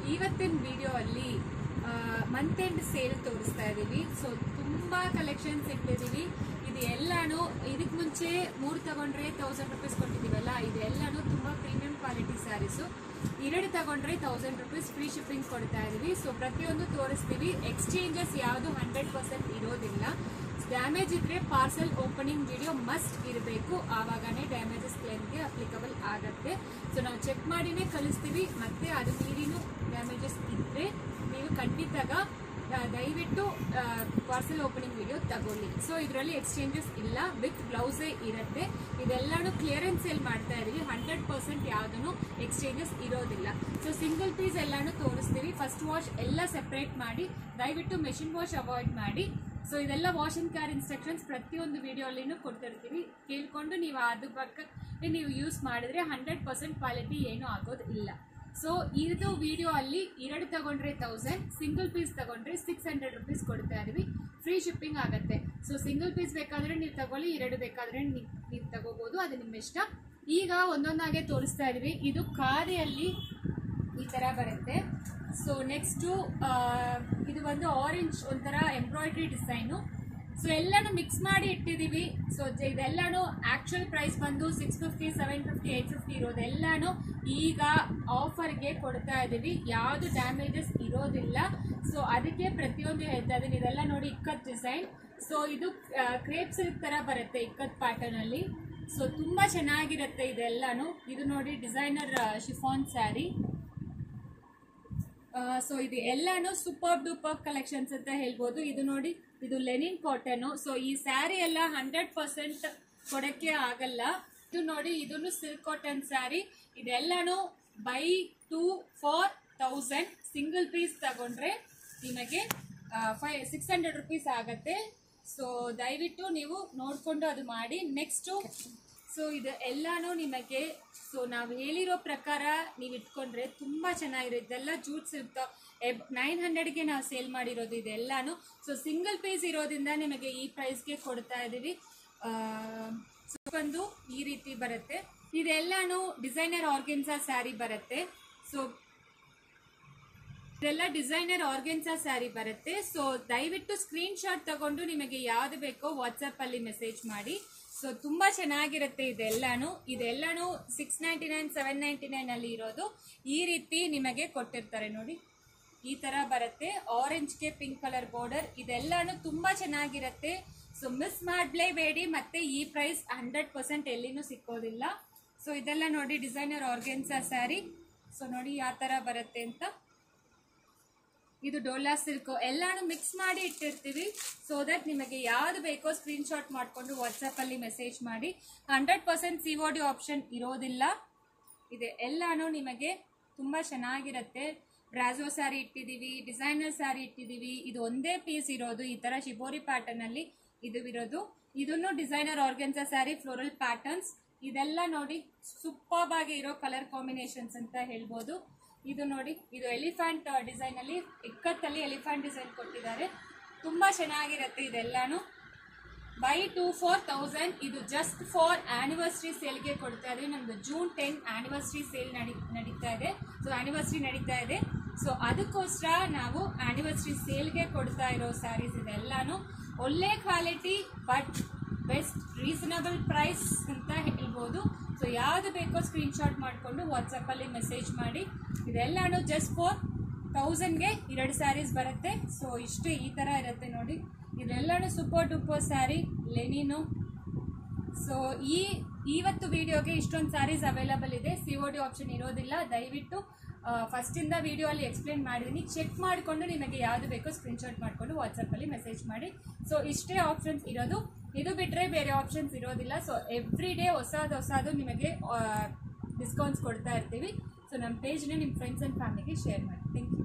ಇವತ್ತಿನ ವಿಡಿಯೋ ಅಲ್ಲಿ month end sale ತೋರಿಸ್ತಾ ಇದೀವಿ ಸೊ ತುಂಬಾ ಕಲೆಕ್ಷನ್ಸ್ ಇಟ್ಟಿದೀವಿ ಇದು ಎಲ್ಲಾನು ಇದಕ್ ಮುಂಚೆ ಮೂರು ತಗೊಂಡ್ರೆ ತೌಸಂಡ್ ರುಪೀಸ್ ಕೊಟ್ಟಿದೀವಲ್ಲ ಇದು ಎಲ್ಲಾನು ತುಂಬಾ ಪ್ರೀಮಿಯಂ ಕ್ವಾಲಿಟಿ ಸ್ಯಾರೀಸು ಎರಡು ತಗೊಂಡ್ರೆ ತೌಸಂಡ್ ರುಪೀಸ್ ಫ್ರೀ ಶಿಪ್ಪಿಂಗ್ ಕೊಡ್ತಾ ಇದೀವಿ ಸೊ ಪ್ರತಿಯೊಂದು ತೋರಿಸ್ತೀವಿ ಎಕ್ಸ್ಚೇಂಜಸ್ ಯಾವುದು ಹಂಡ್ರೆಡ್ ಪರ್ಸೆಂಟ್ ಇರೋದಿಲ್ಲ ಡ್ಯಾಮೇಜ್ ಇದ್ರೆ ಪಾರ್ಸೆಲ್ ಓಪನಿಂಗ್ ವಿಡಿಯೋ ಮಸ್ಟ್ ಇರಬೇಕು ಆವಾಗನೇ ಡ್ಯಾಮೇಜಸ್ ಕ್ಲೇಮ್ಗೆ ಅಪ್ಲಿಕಬಲ್ ಆಗತ್ತೆ ಸೊ ನಾವು ಚೆಕ್ ಮಾಡಿನೇ ಕಳಿಸ್ತೀವಿ ಮತ್ತೆ ಅದು ಮೀರಿನೂ ಡ್ಯಾಮೇಜಸ್ ಇದ್ರೆ ನೀವು ಖಂಡಿತಾಗ ಆ, ದಯವಿಟ್ಟು ಪಾರ್ಸೆಲ್ ಓಪನಿಂಗ್ ವಿಡಿಯೋ ತಗೊಳ್ಳಿ ಸೊ ಇದರಲ್ಲಿ ಎಕ್ಸ್ಚೇಂಜಸ್ ಇಲ್ಲ ವಿತ್ ಬ್ಲೌಸೇ ಇರುತ್ತೆ ಇದೆಲ್ಲಾನು ಕ್ಲಿಯರೆನ್ಸ್ ಸೇಲ್ ಮಾಡ್ತಾ ಇದೀವಿ ಹಂಡ್ರೆಡ್ ಪರ್ಸೆಂಟ್ ಯಾವುದನ್ನು ಎಕ್ಸ್ಚೇಂಜಸ್ ಇರೋದಿಲ್ಲ ಸೊ ಸಿಂಗಲ್ ಪೀಸ್ ಎಲ್ಲಾನು ತೋರಿಸ್ತೀವಿ ಫಸ್ಟ್ ವಾಶ್ ಎಲ್ಲ ಸೆಪರೇಟ್ ಮಾಡಿ ದಯವಿಟ್ಟು ಮೆಷಿನ್ ವಾಶ್ ಅವಾಯ್ಡ್ ಮಾಡಿ ಸೊ ಇದೆಲ್ಲ ವಾಶ್ ಅಂಡ್ ಕೇರ್ ಇನ್ಸ್ಟ್ರಕ್ಷನ್ಸ್ ಪ್ರತಿಯೊಂದು ವಿಡಿಯೋಲಿನೂ ಕೊಡ್ತಿರ್ತೀವಿ ಕೇಳ್ಕೊಂಡು ನೀವು ಅದ್ರ ಬಗ್ಗೆ ನೀವು ಯೂಸ್ ಮಾಡಿದ್ರೆ ಹಂಡ್ರೆಡ್ ಪರ್ಸೆಂಟ್ ಕ್ವಾಲಿಟಿ ಏನೂ ಆಗೋದು ಇಲ್ಲ ಸೊ ಇದು ವಿಡಿಯೋ ಅಲ್ಲಿ ಎರಡು ತಗೊಂಡ್ರೆ ತೌಸಂಡ್ ಸಿಂಗಲ್ ಪೀಸ್ ತಗೊಂಡ್ರೆ ಸಿಕ್ಸ್ ಹಂಡ್ರೆಡ್ ರುಪೀಸ್ ಕೊಡ್ತಾ ಇದೀವಿ ಫ್ರೀ ಶಿಪ್ಪಿಂಗ್ ಆಗುತ್ತೆ ಸೊ ಸಿಂಗಲ್ ಪೀಸ್ ಬೇಕಾದ್ರೆ ನೀವು ತಗೊಳ್ಳಿ ಎರಡು ಬೇಕಾದ್ರೆ ನೀವು ತಗೋಬಹುದು ಅದು ನಿಮ್ಮ ಇಷ್ಟ ಈಗ ಒಂದೊಂದಾಗೆ ತೋರಿಸ್ತಾ ಇದೀವಿ ಇದು ಖಾದಿಯಲ್ಲಿ ಈ ತರ ಬರುತ್ತೆ ಸೊ ನೆಕ್ಸ್ಟು ಇದು ಒಂದು ಆರೆಂಜ್ ಒಂಥರ ಎಂಬ್ರಾಯ್ಡ್ರಿ ಡಿಸೈನು ಸೊ ಎಲ್ಲಾನು ಮಿಕ್ಸ್ ಮಾಡಿ ಇಟ್ಟಿದೀವಿ ಸೊ ಇದೆಲ್ಲಾನು ಆಕ್ಚುಯಲ್ ಪ್ರೈಸ್ ಬಂದು six fifty seven fifty eight fifty ಇರೋದೆಲ್ಲಾನು ಈಗ ಆಫರ್ಗೆ ಕೊಡ್ತಾ ಇದೀವಿ ಯಾವುದು ಡ್ಯಾಮೇಜಸ್ ಇರೋದಿಲ್ಲ ಸೊ ಅದಕ್ಕೆ ಪ್ರತಿಯೊಂದು ಹೇಳ್ತಾ ಇದೀನಿ ಇದೆಲ್ಲ ನೋಡಿ ಇಕ್ಕತ್ ಡಿಸೈನ್ ಸೊ ಇದು ಕ್ರೇಪ್ ಸಿಲ್ಕ್ ತರ ಬರುತ್ತೆ ಇಕ್ಕತ್ ಪ್ಯಾಟರ್ನ್ ಅಲ್ಲಿ ಸೊ ತುಂಬಾ ಚೆನ್ನಾಗಿರುತ್ತೆ ಇದೆಲ್ಲಾನು ಇದು ನೋಡಿ ಡಿಸೈನರ್ ಶಿಫಾನ್ ಸ್ಯಾರಿ ಸೊ ಇದು ಎಲ್ಲಾನು ಸೂಪರ್ ಡೂಪರ್ ಕಲೆಕ್ಷನ್ಸ್ ಅಂತ ಹೇಳ್ಬೋದು ಇದು ನೋಡಿ ಇದು ಲೆನಿನ್ ಕಾಟನ್ ಸೊ ಈ ಸ್ಯಾರಿ ಎಲ್ಲ ಹಂಡ್ರೆಡ್ ಪರ್ಸೆಂಟ್ ಕೊಡಕ್ಕೆ ಆಗಲ್ಲ ಇದು ನೋಡಿ ಇದನ್ನು ಸಿಲ್ಕ್ ಕಾಟನ್ ಸ್ಯಾರಿ ಇದೆಲ್ಲಾನು buy two for thousand single piece ತಗೊಂಡ್ರೆ ನಿಮಗೆ ಫೈವ್ ಸಿಕ್ಸ್ ಹಂಡ್ರೆಡ್ ರುಪೀಸ್ ಆಗತ್ತೆ ಸೊ ದಯವಿಟ್ಟು ನೀವು ನೋಡಿಕೊಂಡು ಅದು ಮಾಡಿ ನೆಕ್ಸ್ಟು ಸೊ ಇದು ಎಲ್ಲಾನು ನಿಮಗೆ ಸೊ ನಾವು ಹೇಳಿರೋ ಪ್ರಕಾರ ನೀವು ಇಟ್ಕೊಂಡ್ರೆ ತುಂಬಾ ಚೆನ್ನಾಗಿರುತ್ತೆ ಇದೆಲ್ಲ ಜೂಟ್ ಸಿಲ್ಕ್ ನೈನ್ ಹಂಡ್ರೆಡ್ಗೆ ನಾವು ಸೇಲ್ ಮಾಡಿರೋದು ಇದೆಲ್ಲಾನು ಸೊ ಸಿಂಗಲ್ ಪೀಸ್ ಇರೋದ್ರಿಂದ ನಿಮಗೆ ಈ ಪ್ರೈಸ್ಗೆ ಕೊಡ್ತಾ ಇದ್ದೀವಿ ಆ, ಸೊ ಒಂದು ಈ ರೀತಿ ಬರುತ್ತೆ ಇದೆಲ್ಲಾನು ಡಿಸೈನರ್ ಆರ್ಗೆನ್ಸಾ ಸ್ಯಾರಿ ಬರುತ್ತೆ ಸೊ ಇದೆಲ್ಲ ಡಿಸೈನರ್ ಆರ್ಗೆನ್ಸಾ ಸ್ಯಾರಿ ಬರುತ್ತೆ ಸೊ ದಯವಿಟ್ಟು ಸ್ಕ್ರೀನ್ ಶಾಟ್ ತಗೊಂಡು ನಿಮಗೆ ಯಾವ್ದು ಬೇಕೋ ವಾಟ್ಸಪ್ ಅಲ್ಲಿ ಮೆಸೇಜ್ ಮಾಡಿ ಸೊ ತುಂಬಾ ಚೆನ್ನಾಗಿರುತ್ತೆ ಇದೆಲ್ಲಾನು ಇದೆಲ್ಲಾನು six ninety nine seven ninety nine ಅಲ್ಲಿ ಇರೋದು ಈ ರೀತಿ ನಿಮಗೆ ಕೊಟ್ಟಿರ್ತಾರೆ ನೋಡಿ ಈ ತರ ಬರುತ್ತೆ ಆರೆಂಜ್ಗೆ ಪಿಂಕ್ ಕಲರ್ ಬಾರ್ಡರ್ ಇದೆಲ್ಲಾನು ತುಂಬಾ ಚೆನ್ನಾಗಿರುತ್ತೆ ಸೊ ಮಿಸ್ ಮಾಡಲೇಬೇಡಿ ಮತ್ತೆ ಈ ಪ್ರೈಸ್ ಹಂಡ್ರೆಡ್ ಪರ್ಸೆಂಟ್ ಎಲ್ಲಿನೂ ಸಿಕ್ಕೋದಿಲ್ಲ ಸೊ ಇದೆಲ್ಲ ನೋಡಿ ಡಿಸೈನರ್ ಆರ್ಗೆನ್ಸಾ ಸ್ಯಾರಿ ಸೊ ನೋಡಿ ಯಾವ ತರ ಬರುತ್ತೆ ಅಂತ ಇದು ಡೋಲಾ ಸಿಲ್ಕ್ ಎಲ್ಲಾನು ಮಿಕ್ಸ್ ಮಾಡಿ ಇಟ್ಟಿರ್ತೀವಿ ಸೊ ದಟ್ ನಿಮಗೆ ಯಾವ್ದು ಬೇಕೋ ಸ್ಕ್ರೀನ್ ಶಾಟ್ ಮಾಡಿಕೊಂಡು ವಾಟ್ಸಪ್ ಅಲ್ಲಿ ಮೆಸೇಜ್ ಮಾಡಿ hundred percent C D option ಇರೋದಿಲ್ಲ ಇದೆ ಎಲ್ಲಾನು ನಿಮಗೆ ತುಂಬಾ ಚೆನ್ನಾಗಿರುತ್ತೆ ಬ್ರಾಜೋ ಸ್ಯಾರಿ ಇಟ್ಟಿದ್ದೀವಿ ಡಿಸೈನರ್ ಸ್ಯಾರಿ ಇಟ್ಟಿದ್ದೀವಿ ಇದು ಒಂದೇ ಪೀಸ್ ಇರೋದು ಈ ತರ ಶಿಬೋರಿ ಪ್ಯಾಟರ್ನ್ ಅಲ್ಲಿ ಇದು ಇರೋದು ಇದನ್ನು designer organza sari floral patterns ಇದೆಲ್ಲ ನೋಡಿ ಸೂಪರ್ ಆಗಿ ಇರೋ ಕಲರ್ ಕಾಂಬಿನೇಷನ್ಸ್ ಅಂತ ಹೇಳ್ಬೋದು ಇದು ನೋಡಿ ಇದು ಎಲಿಫೆಂಟ್ ಡಿಸೈನ್ ಅಲ್ಲಿ ಇಕ್ಕತ್ತಲ್ಲಿ ಎಲಿಫೆಂಟ್ ಡಿಸೈನ್ ಕೊಟ್ಟಿದ್ದಾರೆ ತುಂಬಾ ಚೆನ್ನಾಗಿರುತ್ತೆ ಇದೆಲ್ಲಾನು ಬೈ ಟೂ ಫೋರ್ ತೌಸಂಡ್ ಇದು ಜಸ್ಟ್ ಫಾರ್ ಆನಿವರ್ಸರಿ ಸೇಲ್ಗೆ ಕೊಡ್ತಾ ಇದೆ ನಮ್ದು ಜೂನ್ ಟೆನ್ ಆನಿವರ್ಸರಿ ಸೇಲ್ ನಡಿ ನಡೀತಾ ಇದೆ ಸೊ ಆನಿವರ್ಸರಿ ನಡೀತಾ ಇದೆ ಸೊ ಅದಕ್ಕೋಸ್ಕರ ನಾವು ಆನಿವರ್ಸರಿ ಸೇಲ್ಗೆ ಕೊಡ್ತಾ ಇರೋ ಸ್ಯಾರೀಸ್ ಇದೆಲ್ಲಾನು ಒಳ್ಳೆ quality but best reasonable price ಅಂತ ಹೇಳ್ಬೋದು ಸೊ ಯಾವುದು ಬೇಕೋ ಸ್ಕ್ರೀನ್ ಶಾಟ್ ಮಾಡಿಕೊಂಡು ವಾಟ್ಸಪ್ಪಲ್ಲಿ ಮೆಸೇಜ್ ಮಾಡಿ ಇದೆಲ್ಲಾನು ಜಸ್ಟ್ ಫಾರ್ ತೌಸಂಡ್ಗೆ ಎರಡು ಸ್ಯಾರೀಸ್ ಬರುತ್ತೆ ಸೊ ಇಷ್ಟು ಈ ಥರ ಇರುತ್ತೆ ನೋಡಿ ಇದೆಲ್ಲಾನು super duper sari linen so ಈ ಇವತ್ತು ವಿಡಿಯೋಗೆ ಇಷ್ಟೊಂದು ಸ್ಯಾರೀಸ್ ಅವೈಲಬಲ್ ಇದೆ ಸಿ ಒ ಡಿ ಆಪ್ಷನ್ ಇರೋದಿಲ್ಲ ದಯವಿಟ್ಟು ಫಸ್ಟಿಂದ ವಿಡಿಯೋ ಅಲ್ಲಿ ಎಕ್ಸ್ಪ್ಲೇನ್ ಮಾಡಿದ್ದೀನಿ ಚೆಕ್ ಮಾಡಿಕೊಂಡು ನಿಮಗೆ ಯಾವುದು ಬೇಕೋ ಸ್ಕ್ರೀನ್ಶಾಟ್ ಮಾಡಿಕೊಂಡು ವಾಟ್ಸಪ್ಪಲ್ಲಿ ಮೆಸೇಜ್ ಮಾಡಿ ಸೊ ಇಷ್ಟೇ ಆಪ್ಷನ್ಸ್ ಇರೋದು ಇದು ಬಿಟ್ಟರೆ ಬೇರೆ ಆಪ್ಷನ್ಸ್ ಇರೋದಿಲ್ಲ ಸೊ ಎವ್ರಿ ಡೇ ಹೊಸದು ಹೊಸದು ನಿಮಗೆ ಡಿಸ್ಕೌಂಟ್ಸ್ ಕೊಡ್ತಾ ಇರ್ತೀವಿ ಸೊ ನಮ್ಮ ಪೇಜ್ನ ನಿಮ್ಮ ಫ್ರೆಂಡ್ಸ್ ಆ್ಯಂಡ್ ಫ್ಯಾಮಿಲಿಗೆ ಶೇರ್ ಮಾಡಿ ಥ್ಯಾಂಕ್ ಯು